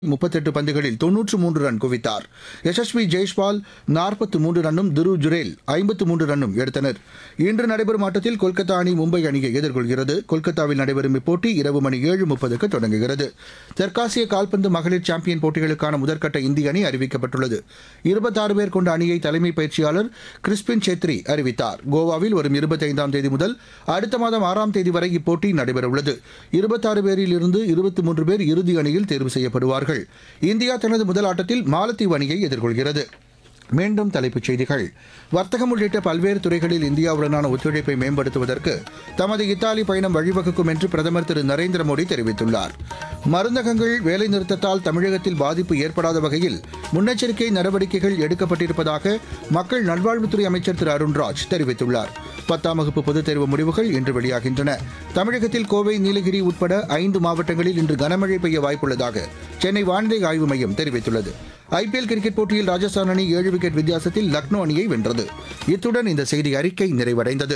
முப்பத்தெட்டு பந்துகளில் தொன்னூற்று மூன்று ரன் குவித்தார் யசஸ்வி ஜெய்ஷ்பால் நாற்பத்து மூன்று ரன்னும் துருவ் ஜுரேல் ஐம்பத்து மூன்று ரன்னும் எடுத்தனர் இன்று நடைபெறும் ஆட்டத்தில் கொல்கத்தா அணி மும்பை அணியை எதிர்கொள்கிறது கொல்கத்தாவில் நடைபெறும் இப்போட்டி இரவு மணி ஏழு முப்பதுக்கு தொடங்குகிறது தெற்காசிய கால்பந்து மகளிர் சாம்பியன் போட்டிகளுக்கான முதற்கட்ட இந்திய அணி அறிவிக்கப்பட்டுள்ளது இருபத்தாறு பேர் கொண்ட அணியை தலைமை பயிற்சியாளர் கிறிஸ்பின் சேத்ரி அறிவித்தார் கோவாவில் வரும் இருபத்தைந்தாம் தேதி முதல் அடுத்த மாதம் ஆறாம் தேதி வரை இப்போட்டி நடைபெறவுள்ளது இருபத்தாறு பேரில் இருந்து இருபத்தி மூன்று பேர் இறுதி அணியில் தேர்வு செய்யப்படுவார்கள் இந்தியா தனது முதல் ஆட்டத்தில் மாலத்தீவு அணியை எதிர்கொள்கிறது மீண்டும் தலைப்புச் செய்திகள் வர்த்தகம் உள்ளிட்ட பல்வேறு துறைகளில் இந்தியாவுடனான ஒத்துழைப்பை மேம்படுத்துவதற்கு தமது இத்தாலி பயணம் வழிவகுக்கும் என்று பிரதமர் திரு நரேந்திர மோடி தெரிவித்துள்ளார் மருந்தகங்கள் வேலைநிறுத்தத்தால் தமிழகத்தில் பாதிப்பு ஏற்படாத வகையில் முன்னெச்சரிக்கை நடவடிக்கைகள் எடுக்கப்பட்டிருப்பதாக மக்கள் நல்வாழ்வுத்துறை அமைச்சர் திரு அருண்ராஜ் தெரிவித்துள்ளார் பத்தாம் வகுப்பு பொதுத் தேர்வு முடிவுகள் இன்று வெளியாகின்றன தமிழகத்தில் கோவை நீலகிரி உட்பட ஐந்து மாவட்டங்களில் இன்று கனமழை பெய்ய வாய்ப்புள்ளதாக சென்னை வானிலை ஆய்வு மையம் தெரிவித்துள்ளது ஐபிஎல் கிரிக்கெட் போட்டியில் ராஜஸ்தான் அணி ஏழு விக்கெட் வித்தியாசத்தில் லக்னோ அணியை வென்றது இத்துடன் இந்த செய்தி அறிக்கை நிறைவடைந்தது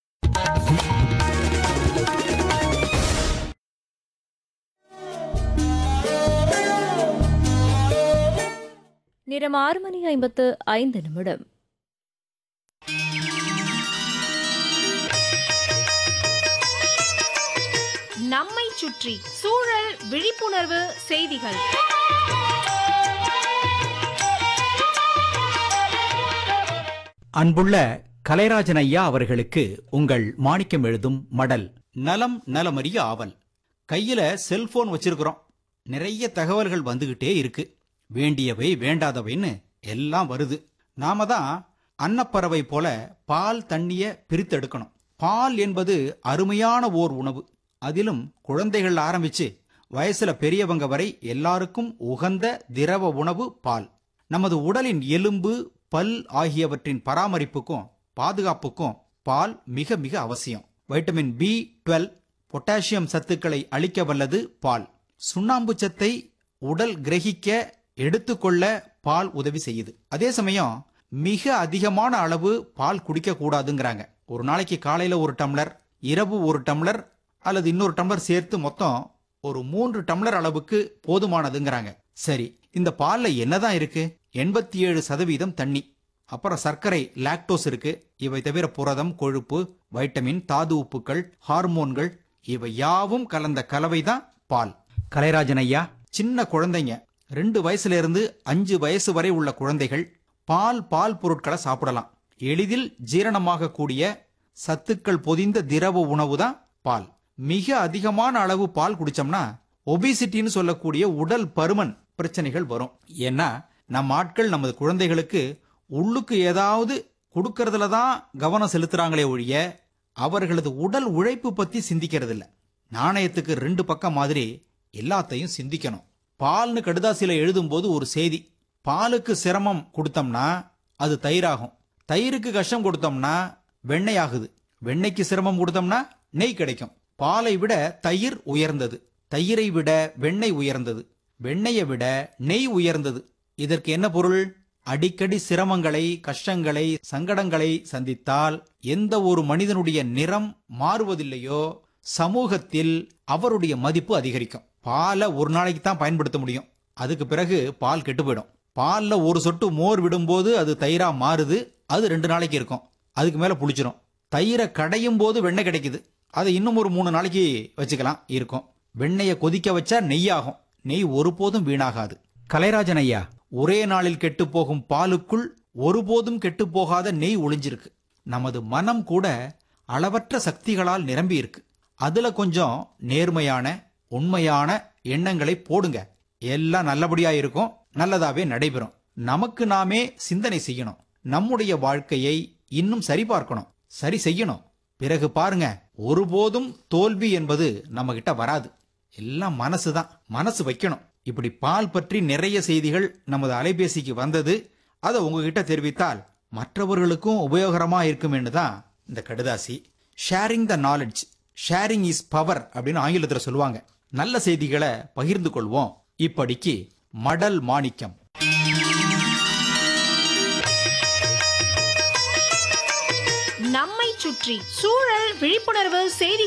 நேரம் ஆறு மணி ஐம்பத்து ஐந்து நிமிடம் நம்மை சுற்றி சூழல் விழிப்புணர்வு செய்திகள் அன்புள்ள கலைராஜன் ஐயா அவர்களுக்கு உங்கள் மாணிக்கம் எழுதும் மடல் நலம் நலமறிய ஆவல் கையில செல்போன் வச்சிருக்கிறோம் நிறைய தகவல்கள் வந்துகிட்டே இருக்கு வேண்டியவை வேண்டாதவைன்னு எல்லாம் வருது நாம தான் அன்னப்பறவை போல பால் தண்ணிய பிரித்தெடுக்கணும் பால் என்பது அருமையான ஓர் உணவு அதிலும் குழந்தைகள் ஆரம்பிச்சு வயசுல பெரியவங்க வரை எல்லாருக்கும் உகந்த திரவ உணவு பால் நமது உடலின் எலும்பு பல் ஆகியவற்றின் பராமரிப்புக்கும் பாதுகாப்புக்கும் பால் மிக மிக அவசியம் வைட்டமின் பி டுவெல் பொட்டாசியம் சத்துக்களை அளிக்க வல்லது பால் சுண்ணாம்பு சத்தை உடல் கிரகிக்க எடுத்துக்கொள்ள பால் உதவி செய்யுது அதே சமயம் மிக அதிகமான அளவு பால் குடிக்க கூடாதுங்கிறாங்க ஒரு நாளைக்கு காலையில ஒரு டம்ளர் இரவு ஒரு டம்ளர் அல்லது இன்னொரு டம்ளர் சேர்த்து மொத்தம் ஒரு மூன்று டம்ளர் அளவுக்கு போதுமானதுங்கிறாங்க சரி இந்த பால்ல என்னதான் இருக்கு எண்பத்தி ஏழு சதவீதம் தண்ணி அப்புறம் சர்க்கரை லாக்டோஸ் இருக்கு இவை தவிர புரதம் கொழுப்பு வைட்டமின் தாது உப்புக்கள் ஹார்மோன்கள் இவை யாவும் கலந்த கலவைதான் பால் கலைராஜன் ஐயா சின்ன குழந்தைங்க ரெண்டு வயசுல இருந்து அஞ்சு வயசு வரை உள்ள குழந்தைகள் பால் பால் பொருட்களை சாப்பிடலாம் எளிதில் ஜீரணமாக கூடிய சத்துக்கள் பொதிந்த திரவ உணவு தான் பால் மிக அதிகமான அளவு பால் குடிச்சோம்னா ஒபிசிட்டின்னு சொல்லக்கூடிய உடல் பருமன் பிரச்சனைகள் வரும் ஏன்னா நம்ம ஆட்கள் நமது குழந்தைகளுக்கு உள்ளுக்கு ஏதாவது கொடுக்கறதுல தான் கவனம் செலுத்துறாங்களே ஒழிய அவர்களது உடல் உழைப்பு பத்தி சிந்திக்கிறது இல்ல நாணயத்துக்கு ரெண்டு பக்கம் மாதிரி எல்லாத்தையும் சிந்திக்கணும் பால்னு கடுதாசில எழுதும்போது ஒரு செய்தி பாலுக்கு சிரமம் கொடுத்தோம்னா அது தயிராகும் தயிருக்கு கஷ்டம் கொடுத்தோம்னா வெண்ணெய் ஆகுது வெண்ணெய்க்கு சிரமம் கொடுத்தோம்னா நெய் கிடைக்கும் பாலை விட தயிர் உயர்ந்தது தயிரை விட வெண்ணெய் உயர்ந்தது வெண்ணெயை விட நெய் உயர்ந்தது இதற்கு என்ன பொருள் அடிக்கடி சிரமங்களை கஷ்டங்களை சங்கடங்களை சந்தித்தால் எந்த ஒரு மனிதனுடைய நிறம் மாறுவதில்லையோ சமூகத்தில் அவருடைய மதிப்பு அதிகரிக்கும் பாலை ஒரு நாளைக்கு தான் பயன்படுத்த முடியும் அதுக்கு பிறகு பால் கெட்டு போயிடும் பால்ல ஒரு சொட்டு மோர் விடும்போது அது தயிரா மாறுது அது ரெண்டு நாளைக்கு இருக்கும் அதுக்கு மேல புளிச்சிரும் தயிரை கடையும் போது வெண்ணெய் கிடைக்குது அதை இன்னும் ஒரு மூணு நாளைக்கு வச்சுக்கலாம் இருக்கும் வெண்ணெயை கொதிக்க வச்சா நெய்யாகும் நெய் ஒருபோதும் வீணாகாது கலைராஜன் ஐயா ஒரே நாளில் கெட்டுப் போகும் பாலுக்குள் ஒருபோதும் கெட்டுப் போகாத நெய் ஒளிஞ்சிருக்கு நமது மனம் கூட அளவற்ற சக்திகளால் நிரம்பி இருக்கு அதுல கொஞ்சம் நேர்மையான உண்மையான எண்ணங்களை போடுங்க எல்லாம் நல்லபடியா இருக்கும் நல்லதாவே நடைபெறும் நமக்கு நாமே சிந்தனை செய்யணும் நம்முடைய வாழ்க்கையை இன்னும் சரி பார்க்கணும் சரி செய்யணும் பிறகு பாருங்க ஒருபோதும் தோல்வி என்பது நம்ம கிட்ட வராது எல்லாம் மனசுதான் மனசு வைக்கணும் இப்படி பால் பற்றி நிறைய செய்திகள் நமது அலைபேசிக்கு வந்தது அதை உங்ககிட்ட தெரிவித்தால் மற்றவர்களுக்கும் உபயோகரமா இருக்குமேனு தான் இந்த கடுதாசி sharing the knowledge sharing is power அப்படின்னு ஆங்கிலத்தில் சொல்லுவாங்க நல்ல செய்திகளை பகிர்ந்து கொள்வோம் இப்படிக்கு மடல் மாணிக்கம் நம்மை சுற்றி சூழல் விழிப்புணர்வு செய்திகள்